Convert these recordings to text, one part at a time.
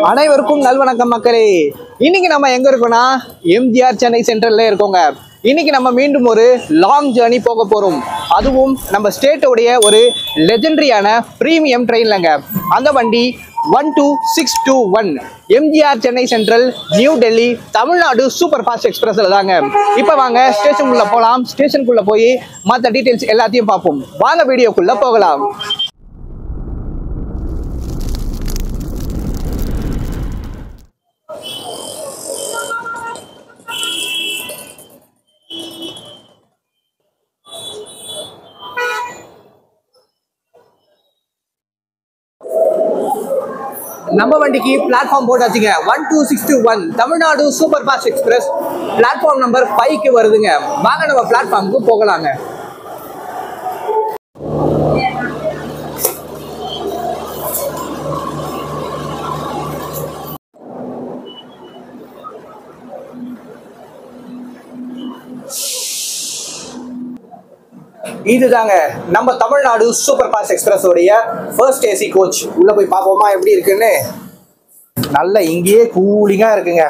அனைவருக்கும் நல்வணக்கம் மக்களே இன்னைக்கு நம்ம எங்க இருக்கோம்னா எம்ஜிஆர் சென்னை சென்ட்ரல்ல இருக்கோங்க இன்னைக்கு நம்ம மீண்டும் ஒரு லாங் ஜேர்னி போக போறோம் அதுவும் நம்ம ஸ்டேட்டோடைய ஒரு லெஜெண்டரியான ப்ரீமியம் ட்ரெயின்லங்க அந்த வண்டி one two six two one MGR Chennai central New Delhi Tamil Nadu super fast எக்ஸ்பிரஸ்ல தாங்க இப்போ வாங்க ஸ்டேஷனுக்குள்ள போகலாம் ஸ்டேஷனுக்குள்ள போய் மற்ற டீட்டெயில்ஸ் எல்லாத்தையும் பார்ப்போம் வாங்க வீடியோக்குள்ள போகலாம் நம்ம வண்டிக்கு பிளாட்ஃபார்ம் போட்டாச்சுங்க one two six two one Tamil Nadu super fast express platform number ஃபைவ்க்கு வருதுங்க வாங்க நம்ம பிளாட்ஃபார்முக்கு போகலாங்க இதுதாங்க நம்ம தமிழ்நாடு சூப்பர் ஃபாஸ்ட் எக்ஸ்பிரஸ் உடைய ஃபர்ஸ்ட் ஏசி கோச் உள்ள போய் பார்ப்போமா எப்படி இருக்குன்னு நல்ல இங்கேயே கூலிங்கா இருக்குங்க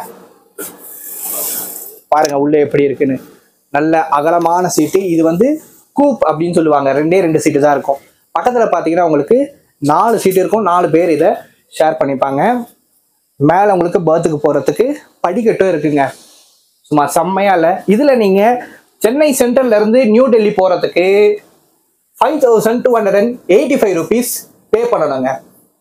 பாருங்க உள்ள எப்படி இருக்குன்னு நல்ல அகலமான சீட்டு இது வந்து கூப் அப்படின்னு சொல்லுவாங்க ரெண்டே ரெண்டு சீட்டு தான் இருக்கும் பக்கத்துல பார்த்தீங்கன்னா உங்களுக்கு நாலு சீட்டு இருக்கும் நாலு பேர் இதை ஷேர் பண்ணிப்பாங்க மேலே உங்களுக்கு பர்த்துக்கு போகிறதுக்கு படிக்கட்டும் இருக்குங்க சும்மா செம்மையா இல்லை இதில் நீங்கள் சென்னை சென்ட்ரல்ல இருந்து நியூ டெல்லி போகிறதுக்கு five thousand two hundred and eighty five rupees pay பண்ணணுங்க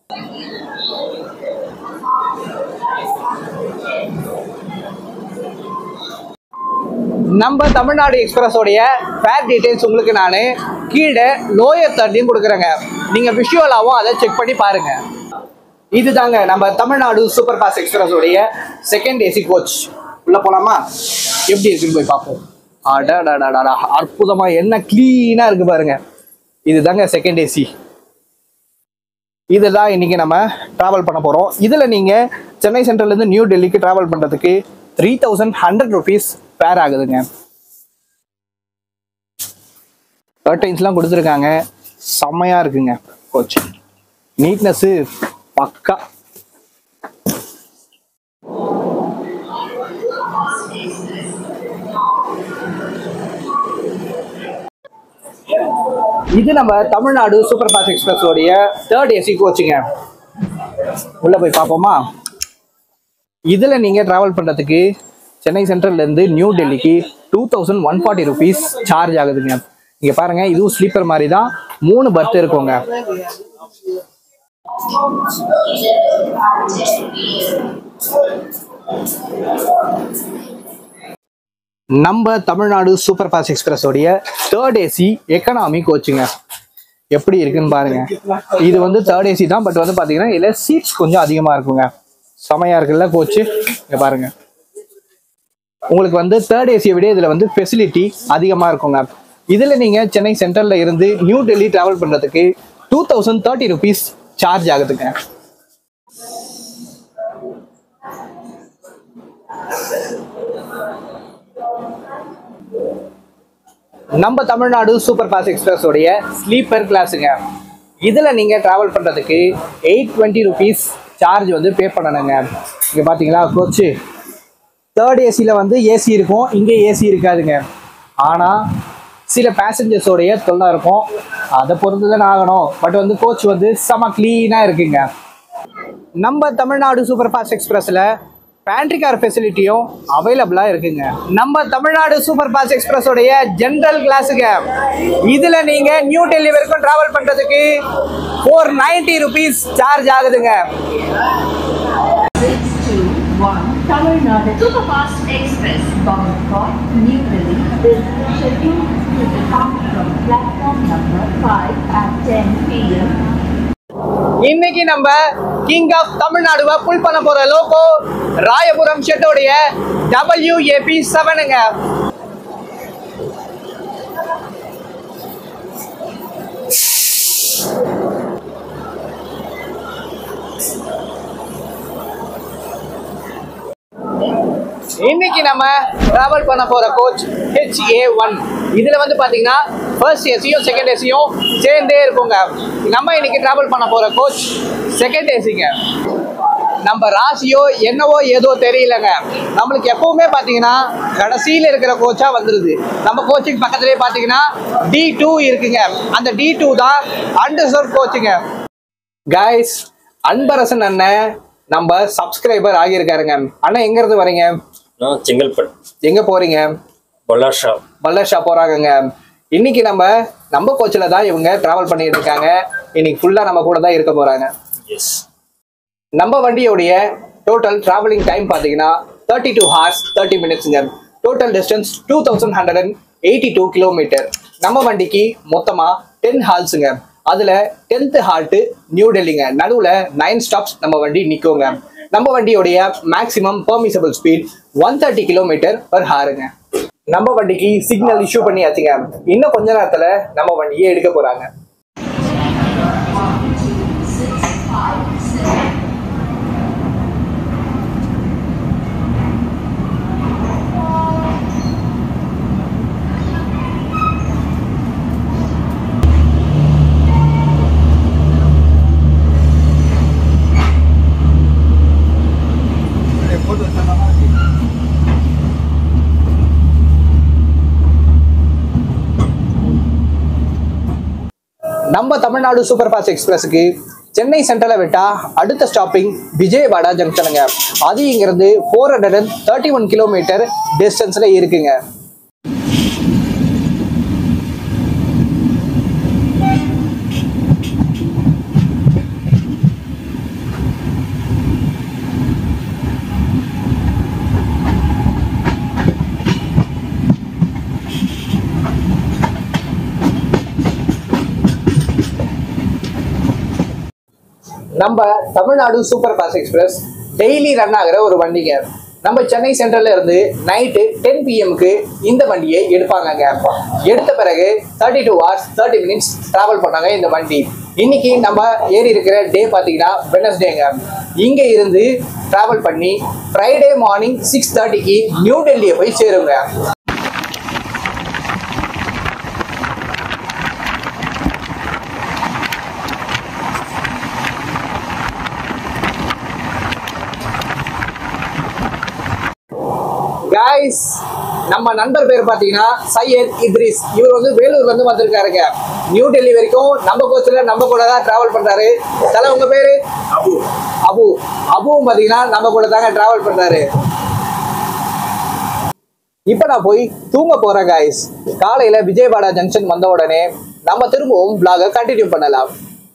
நம்ம தமிழ்நாடு எக்ஸ்பிரஸோடைய ஃபேர் டீடைல்ஸ் உங்களுக்கு நான் கீழே லோயர் தேர்ட்லையும் கொடுக்குறேங்க நீங்கள் விஷுவலாகவும் அதை செக் பண்ணி பாருங்க இதுதாங்க நம்ம தமிழ்நாடு சூப்பர் ஃபாஸ்ட் எக்ஸ்பிரஸோடைய செகண்ட் ஏசி கோச் உள்ள போலாமா எப்படி இருக்குன்னு போய் பார்ப்போம் அடடடடடா அற்புதமா என்ன கிளீனா இருக்கு பாருங்க இதுதாங்க செகண்ட் ஏசி இதுதான் இன்னைக்கு நம்ம டிராவல் பண்ண போறோம் இதுல நீங்க சென்னை சென்ட்ரல்ல இருந்து நியூ டெல்லிக்கு டிராவல் பண்றதுக்கு த்ரீ தௌசண்ட் ஹண்ட்ரட் ருபீஸ் பேர் ஆகுதுங்க கர்டைன்ஸ்லாம் கொடுத்துருக்காங்க செம்மையா இருக்குங்க கோச் நீட்னஸ்ஸு பக்கா இது நம்ம தமிழ்நாடு சூப்பர் ஃபாஸ்ட் எக்ஸ்பிரஸ் உடைய தேர்ட் ஏசி கோச்சுங்க உள்ள போய் பார்ப்போமா இதுல நீங்க டிராவல் பண்றதுக்கு சென்னை சென்ட்ரல்ல இருந்து நியூ டெல்லிக்கு two thousand one forty rupees charge ஆகுதுங்க இங்க பாருங்க இதுவும் ஸ்லீப்பர் மாதிரி தான் மூணு பர்த் இருக்குங்க நம்ம தமிழ்நாடு சூப்பர் ஃபாஸ்ட் எக்ஸ்பிரஸ் உடைய தேர்ட் ஏசி எக்கனாமி கோச்சுங்க எப்படி இருக்குன்னு பாருங்க இது வந்து தேர்ட் ஏசி தான் பட் வந்து பாத்தீங்கன்னா இதுல சீட்ஸ் கொஞ்சம் அதிகமா இருக்குங்க செமையா இருக்குல்ல கோச்சு இங்க பாருங்க உங்களுக்கு வந்து தேர்ட் ஏசியை விட இதுல வந்து ஃபெசிலிட்டி அதிகமா இருக்குங்க இதுல நீங்க சென்னை சென்ட்ரல்ல இருந்து நியூ டெல்லி டிராவல் பண்றதுக்கு two thousand thirty rupees charge ஆகுதுங்க நம்ம தமிழ்நாடு சூப்பர் ஃபாஸ்ட் எக்ஸ்பிரஸ் உடைய ஸ்லீப்பர் கிளாஸுங்க இதில் நீங்கள் ட்ராவல் பண்ணுறதுக்கு எயிட் டுவெண்ட்டி ருபீஸ் சார்ஜ் வந்து பே பண்ணணுங்க இங்கே பார்த்தீங்களா கோச்சு தேர்ட் ஏசியில் வந்து ஏசி இருக்கும் இங்கே ஏசி இருக்காதுங்க ஆனால் சில பேசஞ்சர்ஸோடைய தொல்லை இருக்கும் அதை பொறுத்து தான் ஆகணும் பட் வந்து கோச் வந்து செம க்ளீனாக இருக்குங்க நம்ம தமிழ்நாடு சூப்பர் ஃபாஸ்ட் எக்ஸ்பிரஸில் பேண்ட்ரி கார் ஃபெசிலிட்டியும் அவைலபிளாக இருக்குங்க நம்ம தமிழ்நாடு சூப்பர் ஃபாஸ்ட் எக்ஸ்பிரஸோடைய ஜென்ரல் கிளாஸுங்க இதில் நீங்கள் நியூ டெல்லி வரைக்கும் ட்ராவல் பண்ணுறதுக்கு ஃபோர் நைன்ட்டி ருபீஸ் சார்ஜ் ஆகுதுங்க one Tamil Nadu Superfast Express bound for New Delhi is scheduled to depart from platform number 5 at 10 p.m. இன்னைக்கு நம்ம கிங் ஆஃப் தமிழ்நாடுவை புல் பண்ண போற லோகோ ராயபுரம் ஷெட்டோடைய டபிள்யூஏபி செவனுங்க இன்னைக்கு நம்ம டிராவல் பண்ண போற கோச் ஹெச்ஏ ஒன் இதுல வந்து பாத்தீங்கன்னா ஃபர்ஸ்ட் ஏசியும் செகண்ட் ஏசியும் சேர்ந்தே இருக்குங்க நம்ம இன்னைக்கு டிராவல் பண்ண போற கோச் செகண்ட் ஏசிங்க நம்ம ராசியோ என்னவோ ஏதோ தெரியலங்க நம்மளுக்கு எப்பவுமே பார்த்தீங்கன்னா கடைசியில் இருக்கிற கோச்சா வந்துருது நம்ம கோச்சிங் பக்கத்துலேயே பார்த்தீங்கன்னா டி டூ இருக்குங்க அந்த டி டூ தான் அண்டர்சர்வ் கோச்சிங்க கைஸ் அன்பரசன் அண்ணன் நம்ம சப்ஸ்கிரைபர் ஆகியிருக்காருங்க அண்ணன் எங்க இருந்து வரீங்க நான் செங்கல்பட்டு எங்க போறீங்க பொல்லாஷா பல்லர்ஷா போறாங்கங்க இன்னைக்கு நம்ம நம்ம கோச்சில் தான் இவங்க டிராவல் பண்ணிட்டு இருக்காங்க இன்னைக்கு ஃபுல்லா நம்ம கூட தான் இருக்க போறாங்க எஸ் நம்ம வண்டியோடைய டோட்டல் டிராவலிங் டைம் பார்த்தீங்கன்னா தேர்ட்டி டூ ஹார்ஸ் தேர்ட்டி மினிட்ஸுங்க total distance two thousand hundred and eighty two kilometre நம்ம வண்டிக்கு மொத்தமாக டென் ஹால்ஸுங்க அதில் டென்த்து ஹால்ட்டு நியூ டெல்லிங்க நடுவில் நைன் ஸ்டாப்ஸ் நம்ம வண்டி நிற்குங்க நம்ம வண்டியோடைய maximum permissible speed one thirty kilometre per ஹாருங்க நம்ம வண்டிக்கு சிக்னல் இஷ்யூ பண்ணியாச்சுங்க இன்னும் கொஞ்ச நேரத்தில் நம்ம வண்டியை எடுக்க போகிறாங்க நம்ம தமிழ்நாடு சூப்பர் ஃபாஸ்ட் எக்ஸ்பிரஸுக்கு சென்னை சென்ட்ரலில் விட்டா அடுத்த ஸ்டாப்பிங் விஜயவாடா ஜங்ஷனுங்க அது இங்கிருந்து four hundred and thirty one kilometre டிஸ்டன்ஸில் இருக்குங்க நம்ம Tamil Nadu super fast express daily run ஆகிற ஒரு வண்டிங்க நம்ம சென்னை சென்ட்ரல்ல இருந்து நைட்டு டென் பிஎம்க்கு இந்த வண்டியை எடுப்பாங்கங்க எடுத்த பிறகு thirty two hours thirty minutes travel பண்ணாங்க இந்த வண்டி இன்னைக்கு நம்ம ஏறி இருக்கிற டே பார்த்தீங்கன்னா வெனஸ்டேங்க இங்கே இருந்து டிராவல் பண்ணி ஃப்ரைடே மார்னிங் சிக்ஸ் தேர்ட்டிக்கு நியூ டெல்லியை போய் சேருங்க காய்ஸ் நம்ம நண்பர் பேர் பார்த்தீங்கன்னா சையத் இத்ரிஸ் இவர் வந்து வேலூர்ல இருந்து வந்திருக்காருங்க நியூ டெல்லி வரைக்கும் நம்ம கோச்சில் நம்ம கூட தான் டிராவல் பண்றாரு தலை உங்க பேரு அபு அபு அபுவும் பார்த்தீங்கன்னா நம்ம கூட தாங்க டிராவல் பண்றாரு இப்போ நான் போய் தூங்க போறேன் காய்ஸ் காலையில விஜயவாடா ஜங்ஷன் வந்த உடனே நம்ம திரும்பவும் vlog-அ கண்டினியூ பண்ணலாம்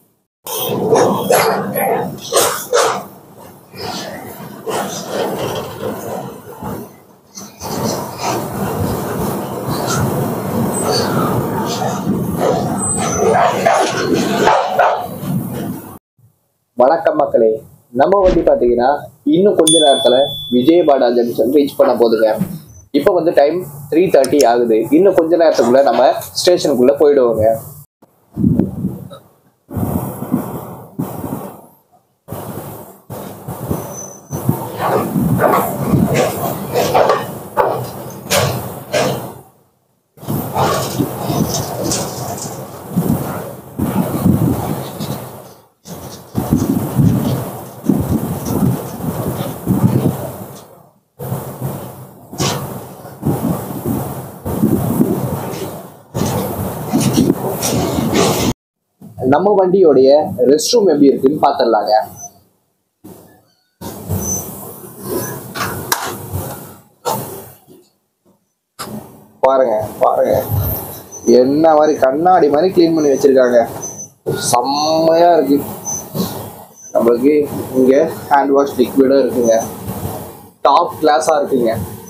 வணக்கம் மக்களே நம்ம வண்டி பார்த்தீங்கன்னா இன்னும் கொஞ்ச நேரத்தில் விஜயவாடா ஜங்ஷன் ரீச் பண்ண போதுங்க இப்போ வந்து டைம் த்ரீ தேர்ட்டி ஆகுது இன்னும் கொஞ்ச நேரத்துக்குள்ள நம்ம ஸ்டேஷனுக்குள்ள போயிடுவோங்க நம்ம வண்டியோடைய ரெஸ்ட் ரூம் எப்படி இருக்குன்னு பார்த்துடலாங்க பாருங்க பாருங்க என்ன மாதிரி கண்ணாடி மாதிரி க்ளீன் பண்ணி வச்சிருக்காங்க செம்மையா இருக்கு நம்மளுக்கு இங்க ஹேண்ட் வாஷ் லிக்விடும் இருக்குங்க டாப் கிளாஸா இருக்குங்க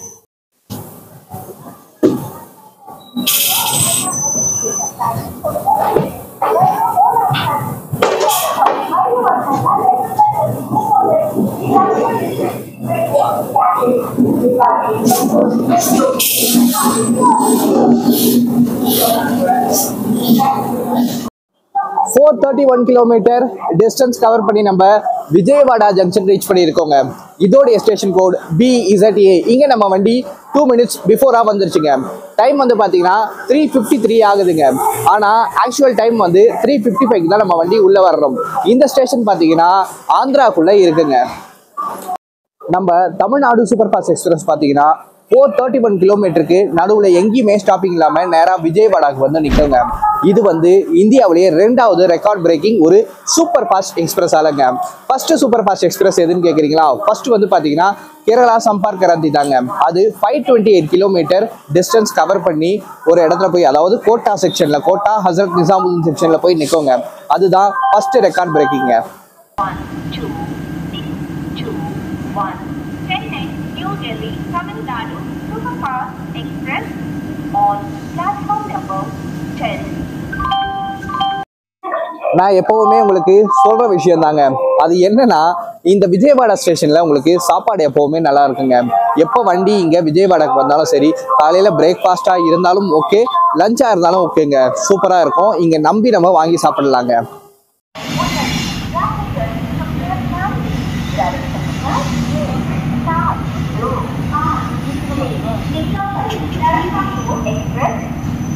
four thirty one kilometre distance cover பண்ணி நம்ம விஜயவாடா ஜங்ஷன் ரீச் பண்ணியிருக்கோங்க இதோடைய ஸ்டேஷன் கோட் பி இசட்ஏ இங்கே நம்ம வண்டி டூ மினிட்ஸ் பிஃபோராக வந்துருச்சுங்க டைம் வந்து பார்த்தீங்கன்னா த்ரீ ஃபிஃப்டி த்ரீ ஆகுதுங்க ஆனால் ஆக்சுவல் டைம் வந்து த்ரீ ஃபிஃப்டி ஃபைவ் தான் நம்ம வண்டி உள்ளே வர்றோம் இந்த ஸ்டேஷன் பார்த்தீங்கன்னா ஆந்திராக்குள்ளே இருக்குங்க நம்ம தமிழ்நாடு சூப்பர் ஃபாஸ்ட் எக்ஸ்பிரஸ் பார்த்தீங்கன்னா ஃபோர் தேர்ட்டி ஒன் கிலோமீட்டருக்கு நடுவில் எங்கேயுமே ஸ்டாப்பிங் இல்லாமல் நேராக விஜயவாடாக்கு வந்து நிற்குங்க இது வந்து இந்தியாவிலேயே ரெண்டாவது ரெக்கார்ட் பிரேக்கிங் ஒரு சூப்பர் ஃபாஸ்ட் எக்ஸ்பிரஸ் ஆலங்க ஃபர்ஸ்ட் சூப்பர் ஃபாஸ்ட் எக்ஸ்பிரஸ் எதுன்னு கேட்குறீங்களா ஃபர்ஸ்ட் வந்து பார்த்தீங்கன்னா கேரளா சம்பார்க் கராந்தி தாங்க அது five twenty eight kilometre distance cover பண்ணி ஒரு இடத்துல போய் அதாவது கோட்டா செக்ஷனில் கோட்டா ஹசரத் நிசாமுதீன் செக்ஷனில் போய் நிற்குங்க அதுதான் ஃபர்ஸ்ட் ரெக்கார்ட் பிரேக்கிங்க one two six two one Chennai New Delhi Tamil Nadu Superfast Express on platform number ten. நான் எப்பவுமே உங்களுக்கு சொல்ற விஷயம் தாங்க அது என்னன்னா இந்த விஜயவாடா ஸ்டேஷன்ல உங்களுக்கு சாப்பாடு எப்பவுமே நல்லா இருக்குங்க எப்போ வண்டி இங்க விஜயவாடாக்கு வந்தாலும் சரி காலையில பிரேக்ஃபாஸ்டா இருந்தாலும் ஓகே லஞ்சா இருந்தாலும் ஓகேங்க சூப்பரா இருக்கும் இங்க நம்பி நம்ம வாங்கி சாப்பிடலாங்க Express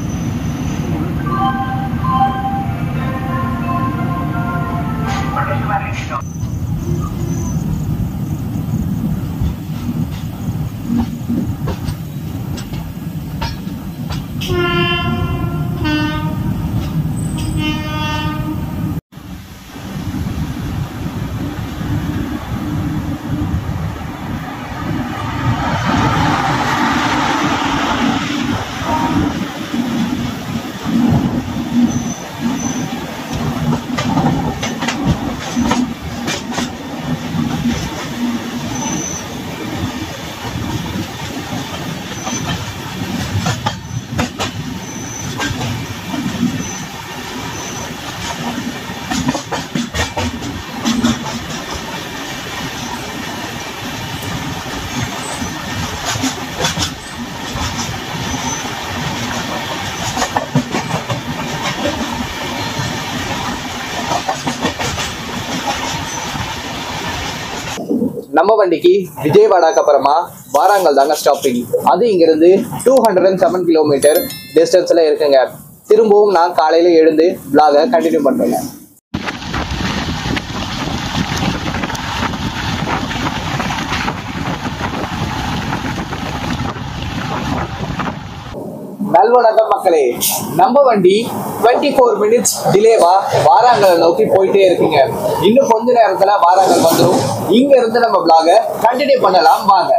நம்ம வண்டிக்கு விஜயவாடாக்கு அப்புறமா வாராங்கல் தாங்க ஸ்டாப்பிங் அது இங்கிருந்து two hundred and seven kilometre டிஸ்டன்ஸ்ல இருக்குங்க திரும்பவும் நான் காலையில எழுந்து vlog-அ கண்டினியூ பண்றேங்க நல்வணக்கம் மக்களே நம்ம வண்டி டுவெண்ட்டி ஃபோர் மினிட்ஸ் டிலேவா வாராங்கலை நோக்கி போயிட்டே இருக்குங்க இன்னும் கொஞ்ச நேரத்துல வாராங்கல் வந்துடும் இங்க இருந்து நம்ம vlog-அ கண்டினியூ பண்ணலாம் வாங்க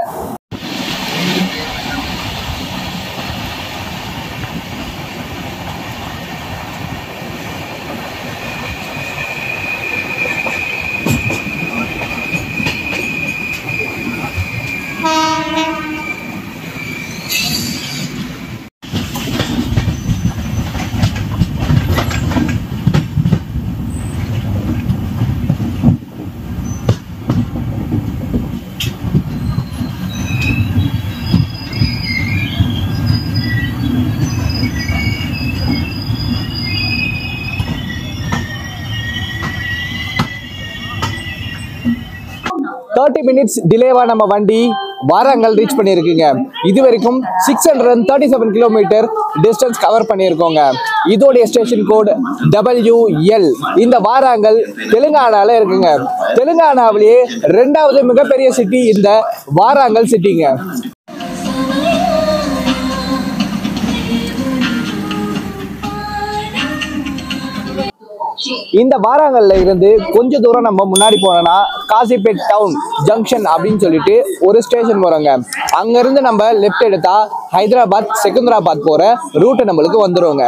தேர்ட்டி மினிட்ஸ் டிலேவா நம்ம வண்டி வாராங்கல் ரீச் பண்ணியிருக்குங்க இது வரைக்கும் six hundred and thirty seven kilometre distance cover பண்ணியிருக்கோங்க இதோடைய ஸ்டேஷன் கோட் டபிள்யூஎல் இந்த வாராங்கல் தெலுங்கானால இருக்குங்க தெலுங்கானாவிலேயே ரெண்டாவது மிகப்பெரிய சிட்டி இந்த வாராங்கல் சிட்டிங்க இந்த வாராங்கல்ல இருந்து கொஞ்ச தூரம் நம்ம முன்னாடி போனோம்னா காசிபேட் டவுன் ஜங்ஷன் அப்படின்னு சொல்லிட்டு ஒரு ஸ்டேஷன் போறோங்க அங்க இருந்து நம்ம லெஃப்ட் எடுத்தா ஹைதராபாத் செகந்தராபாத் போற ரூட் நம்மளுக்கு வந்துருங்க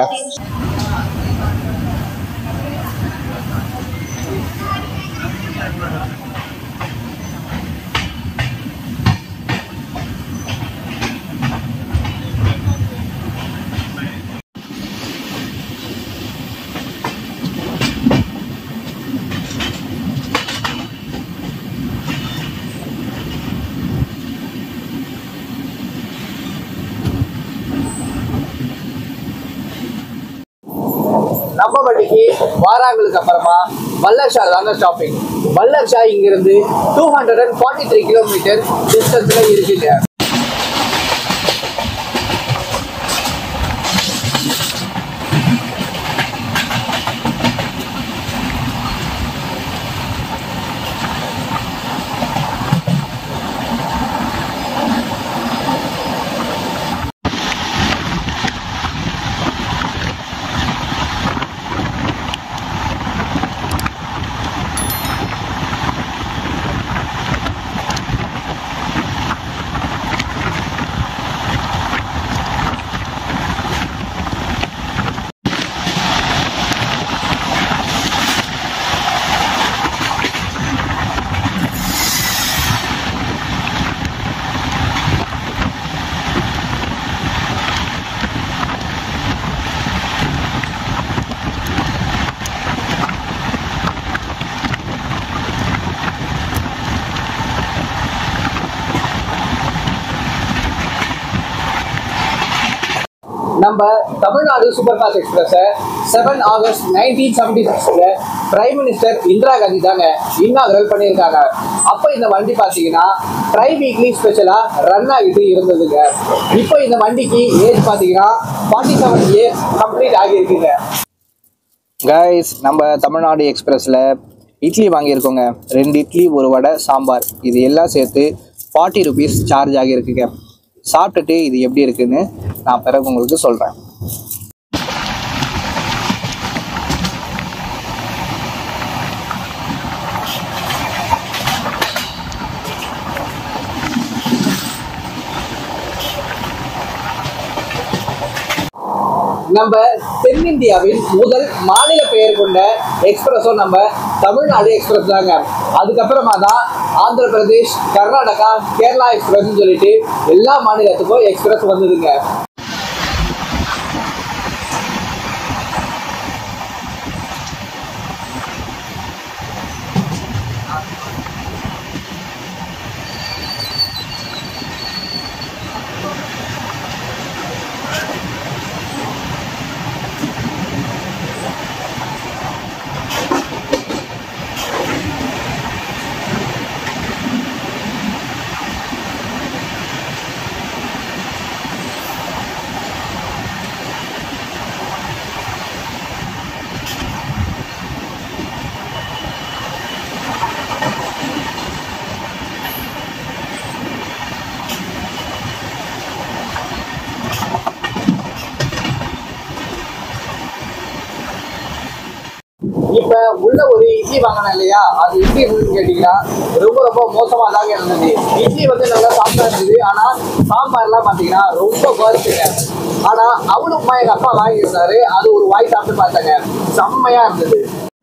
நம்ம வண்டிக்கு வாராங்களுக்கு அப்புறமா வல்லர்ஷா தாங்க ஸ்டாப்பிங் வல்லர்ஷா இங்கிருந்து two hundred and forty three kilometre டிஸ்டன்ஸ்ல இருக்குங்க நம்ம தமிழ்நாடு சூப்பர் ஃபாஸ்ட் எக்ஸ்பிரஸை செவன் ஆகஸ்ட் நைன்டீன் செவன்டி சிக்ஸில் பிரைம் மினிஸ்டர் இந்திரா காந்தி தாங்க இன்னாகரல் பண்ணியிருக்காங்க அப்போ இந்த வண்டி பார்த்தீங்கன்னா ட்ரை வீக்லி ஸ்பெஷலாக ரன் ஆகிட்டு இருந்ததுங்க இப்போ இந்த வண்டிக்கு ஏஜ் பார்த்தீங்கன்னா ஃபார்ட்டி செவன் இயர்ஸ் கம்ப்ளீட் ஆகியிருக்குங்க கைஸ் நம்ம தமிழ்நாடு எக்ஸ்பிரஸில் இட்லி வாங்கியிருக்கோங்க ரெண்டு இட்லி ஒரு வடை சாம்பார் இது எல்லாம் சேர்த்து ஃபார்ட்டி ருபீஸ் சார்ஜ் ஆகியிருக்குங்க சாப்பிட்டுட்டு இது எப்படி இருக்குன்னு நான் பிறகு உங்களுக்கு சொல்கிறேன் நம்ம தென்னிந்தியாவின் முதல் மாநில பெயர் கொண்ட எக்ஸ்பிரஸும் நம்ம தமிழ்நாடு எக்ஸ்பிரஸ் தாங்க அதுக்கப்புறமா தான் ஆந்திர பிரதேஷ் கர்நாடகா கேரளா எக்ஸ்பிரஸ்னு சொல்லிட்டு எல்லா மாநிலத்துக்கும் எக்ஸ்பிரஸ் வந்ததுங்க இப்ப உள்ள ஒரு இட்லி வாங்கினேன் இல்லையா அது எப்படி இருந்ததுன்னு கேட்டீங்கன்னா ரொம்ப ரொம்ப மோசமா தாங்க இருந்தது இட்லி வந்து நல்லா சாப்பிட்டா இருந்தது ஆனா சாம்பார்லாம் பாத்தீங்கன்னா ரொம்ப குறைச்சுங்க ஆனா அவனும் அம்மா எங்க அப்பா வாங்கியிருந்தாரு அது ஒரு வாய் சாப்பிட்டு பார்த்தாங்க செம்மையா இருந்தது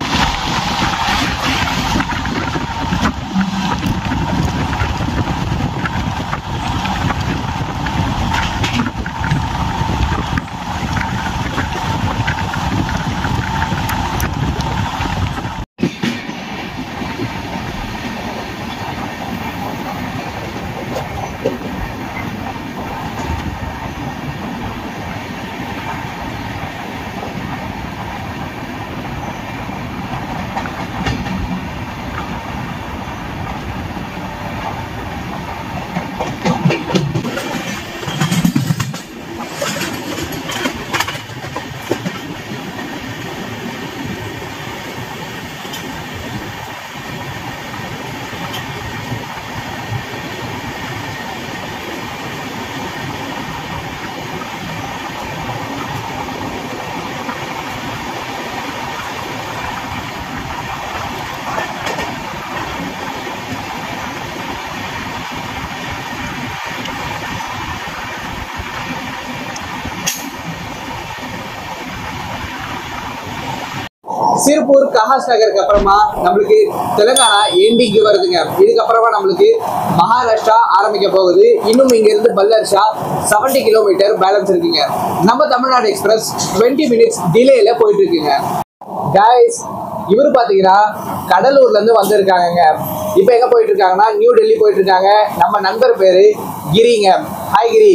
சிறுப்பூர் கஹாஸ் நகருக்கு அப்புறமா நம்மளுக்கு தெலுங்கானா எண்டிங்கு வருதுங்க இதுக்கப்புறமா நம்மளுக்கு மகாராஷ்டிரா ஆரம்பிக்க போகுது இன்னும் இங்க இருந்து பல்லர்ஷா 70 கிலோமீட்டர் பேலன்ஸ் இருக்குங்க நம்ம தமிழ்நாடு எக்ஸ்பிரஸ் 20 மினிட்ஸ் டிலேல போயிட்டு இருக்குங்க கைஸ் இவர் பாத்தீங்கன்னா கடலூர்ல இருந்து வந்திருக்காங்கங்க இப்போ எங்க போயிட்டு இருக்காங்கன்னா நியூ டெல்லி போயிட்டு இருக்காங்க நம்ம நண்பர் பேரு கிரிங்க ஹாய் கிரி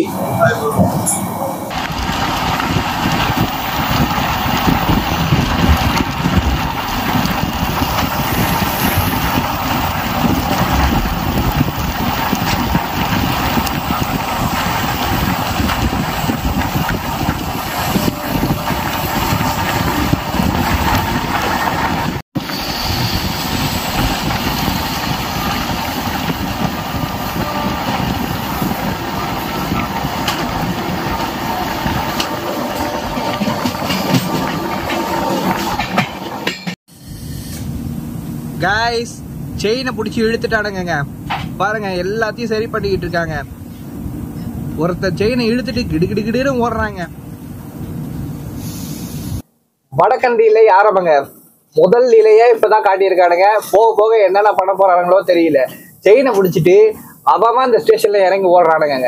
கைஸ் செயினை பிடிச்சி இழுத்துட்டானுங்க பாருங்க எல்லாத்தையும் சரி பண்ணிக்கிட்டு இருக்காங்க ஒருத்தர் செயினை இழுத்துட்டு கிடு கிடு கிடுன்னு ஓடுறாங்க வடக்கண்டியில ஆரம்பங்க முதல் நிலையே இப்பதான் காட்டியிருக்கானுங்க போக போக என்னென்ன பண்ண போறானுங்களோ தெரியல செயினை பிடிச்சிட்டு அவன் இந்த ஸ்டேஷன்ல இறங்கி ஓடுறானுங்க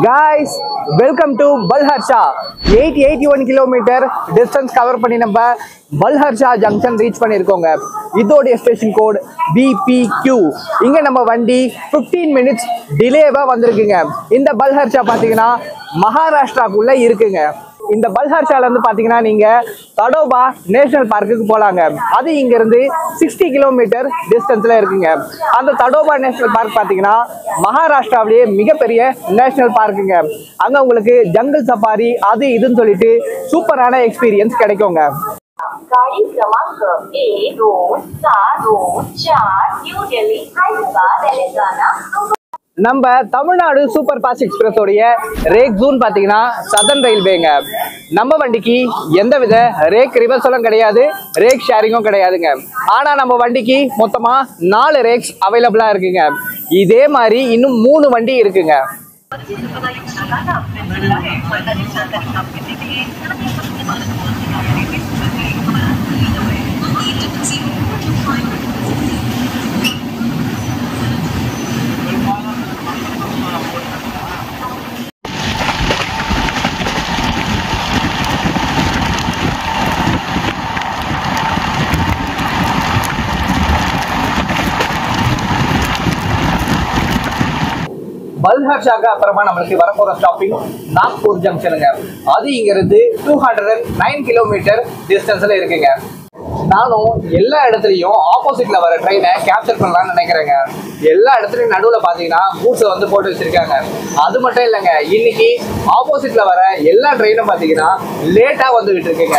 guys welcome to Balharshah eight eighty one kilometre distance cover பண்ணி நம்ம பல்ஹர்ஷா ஜங்ஷன் ரீச் பண்ணியிருக்கோங்க இதோடைய ஸ்டேஷன் கோட் பிபிக்யூ இங்கே நம்ம வண்டி 15 மினிட்ஸ் டிலேவாக வந்திருக்குங்க இந்த பல்ஹர்ஷா பார்த்தீங்கன்னா மகாராஷ்டிராக்குள்ளே இருக்குங்க இந்த பல்ஹர்ஷால இருந்து பார்த்தீங்கன்னா நீங்கள் தடோபா நேஷனல் பார்க்குக்கு போகலாங்க அது இங்கேருந்து சிக்ஸ்டி கிலோமீட்டர் டிஸ்டன்ஸில் இருக்குங்க அந்த தடோபா நேஷனல் பார்க் பார்த்தீங்கன்னா மகாராஷ்டிராவிலேயே மிகப்பெரிய நேஷனல் பார்க்குங்க அங்கே உங்களுக்கு ஜங்கிள் சஃபாரி அது இதுன்னு சொல்லிட்டு சூப்பரான எக்ஸ்பீரியன்ஸ் கிடைக்குங்க गाड़ी क्रमांक एक दोन सहा दोन चार न्यू दिल्ली हैदराबाद तेलंगाना நம்ம தமிழ்நாடு சூப்பர் ஃபாஸ்ட் எக்ஸ்பிரஸோடைய ரேக் ஜூன் பார்த்தீங்கன்னா சதன் ரயில்வேங்க நம்ம வண்டிக்கு எந்தவித ரேக் ரிவர்சலும் கிடையாது ரேக் ஷேரிங்கும் கிடையாதுங்க ஆனால் நம்ம வண்டிக்கு மொத்தமாக நாலு ரேக்ஸ் அவைலபிளாக இருக்குங்க இதே மாதிரி இன்னும் மூணு வண்டி இருக்குங்க பல்ஹர்ஷாக்கு அப்புறமா நம்மளுக்கு வரப்போற ஸ்டாப்பிங் நாக்பூர் ஜங்ஷனுங்க அது இங்கிருந்து two hundred and nine kilometre டிஸ்டன்ஸ்ல இருக்குங்க நானும் எல்லா இடத்துலையும் ஆப்போசிட்ல வர ட்ரெயினை கேப்சர் பண்ணலாம்னு நினைக்கிறேங்க எல்லா இடத்துலையும் நடுவில் பார்த்தீங்கன்னா கூட்ஸை வந்து போட்டு வச்சிருக்காங்க அது மட்டும் இல்லைங்க இன்னைக்கு ஆப்போசிட்ல வர எல்லா ட்ரெயினும் பார்த்தீங்கன்னா லேட்டா வந்துகிட்டு இருக்குங்க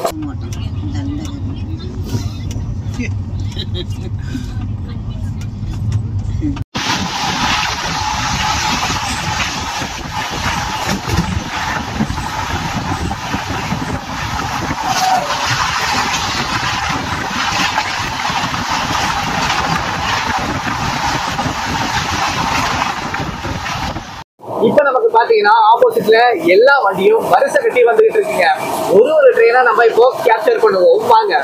இப்போ நமக்கு பாத்தீங்கன்னா ஆப்போசிட்ல எல்லா வண்டியும் வரிசை கட்டி வந்துகிட்டு இருக்குங்க ஒரு ஒரு ட்ரெயினா நம்ம இப்போ கேப்சர் பண்ணுவோம் வாங்க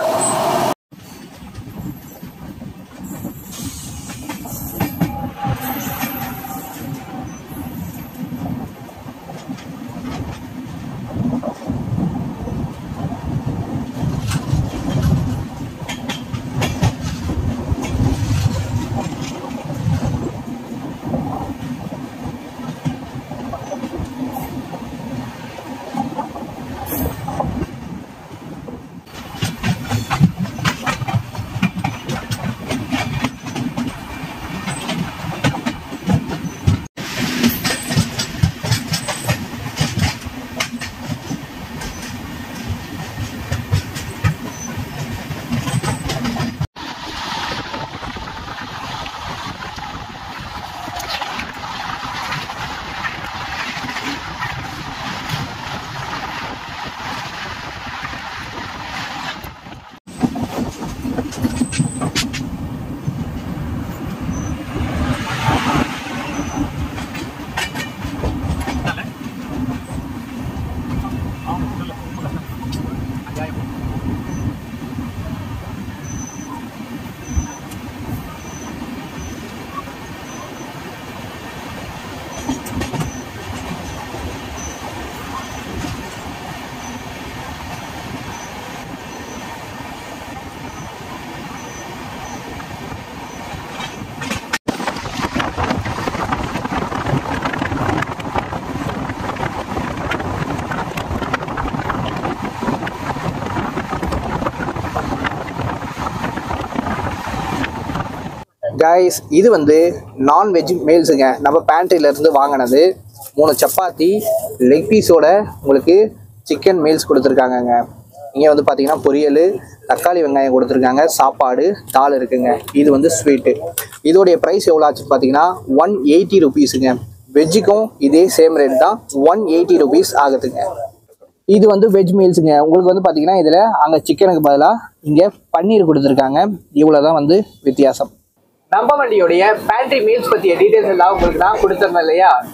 கைஸ் இது வந்து நான்வெஜ் மீல்ஸுங்க நம்ம pantry-ல இருந்து வாங்கினது மூணு சப்பாத்தி லெக் பீஸோட உங்களுக்கு சிக்கன் மீல்ஸ் கொடுத்துருக்காங்கங்க இங்கே வந்து பார்த்தீங்கன்னா பொரியல் தக்காளி வெங்காயம் கொடுத்துருக்காங்க சாப்பாடு தால் இருக்குங்க இது வந்து ஸ்வீட்டு இதோடைய ப்ரைஸ் எவ்வளோ ஆச்சுன்னு பார்த்தீங்கன்னா ஒன் எயிட்டி ருபீஸுங்க வெஜ்ஜுக்கும் இதே சேம் ரேட் தான் ஒன் எயிட்டி ருபீஸ் ஆகுதுங்க இது வந்து வெஜ் மீல்ஸுங்க உங்களுக்கு வந்து பார்த்தீங்கன்னா இதில் அங்கே சிக்கனுக்கு பதிலாக இங்கே பன்னீர் கொடுத்துருக்காங்க இவ்வளோ தான் வந்து வித்தியாசம் நம்ம வண்டியோடைய பேண்ட்ரி மீல்ஸ் பற்றிய டீட்டெயில்ஸ் எல்லாம் உங்களுக்கு நான் கொடுத்துருந்தேன் இல்லையா நம்ம வண்டி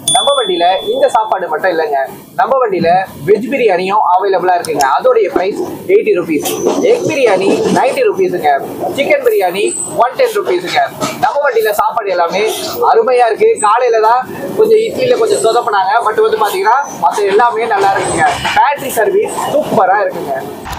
வண்டியில இந்த சாப்பாடு மட்டும் இல்லைங்க நம்ம வண்டியில வெஜ் பிரியாணியும் அவைலபிளா இருக்குங்க அதோடைய price eighty rupees egg biryani ninety ருபீஸுங்க சிக்கன் பிரியாணி ஒன் டென் ருபீஸுங்க நம்ம வண்டியில சாப்பாடு எல்லாமே அருமையா இருக்கு காலையில தான் கொஞ்சம் இட்லியில கொஞ்சம் சொதப்பினாங்க பட் வந்து பாத்தீங்கன்னா மற்ற எல்லாமே நல்லா இருக்குங்க பேட்டரி சர்வீஸ் சூப்பரா இருக்குங்க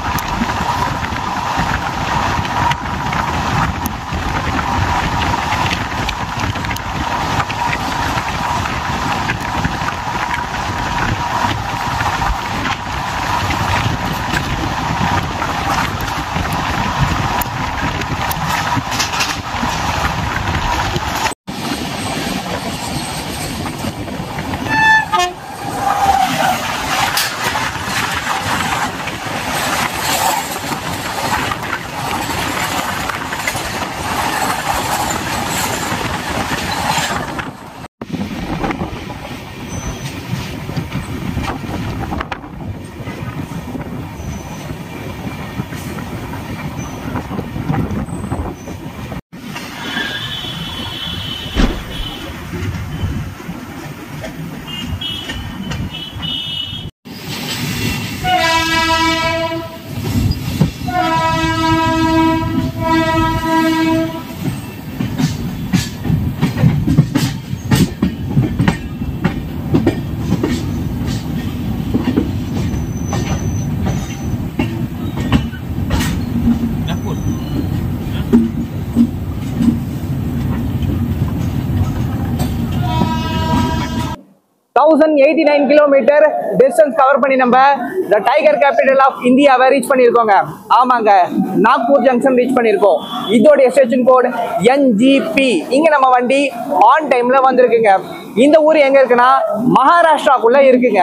thousand eighty nine kilometre distance cover பண்ணி நம்ம த டைகர் கேபிட்டல் ஆஃப் இந்தியாவை ரீச் பண்ணியிருக்கோங்க ஆமாங்க நாக்பூர் ஜங்ஷன் ரீச் பண்ணியிருக்கோம் இதோடைய ஸ்டேஷன் கோட் என்ஜிபி இங்கே நம்ம வண்டி ஆன் டைமில் வந்திருக்குங்க இந்த ஊர் எங்கே இருக்குன்னா மகாராஷ்டிராக்குள்ளே இருக்குங்க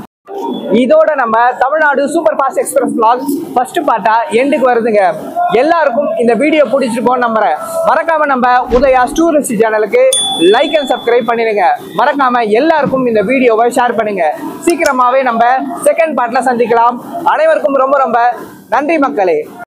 இதோட நம்ம Tamil Nadu super fast express vlog first பார்ட்டா எண்டுக்கு வருதுங்க எல்லாருக்கும் இந்த வீடியோ பிடிச்சிருக்கோம் நம்புறேன் மறக்காம நம்ம உதயா டூரிஸ்ட் சேனலுக்கு லைக் அண்ட் சப்ஸ்கிரைப் பண்ணிடுங்க மறக்காம எல்லாருக்கும் இந்த வீடியோவை ஷேர் பண்ணுங்க சீக்கிரமாவே நம்ம செகண்ட் பார்ட்ல சந்திக்கலாம் அனைவருக்கும் ரொம்ப ரொம்ப நன்றி மக்களே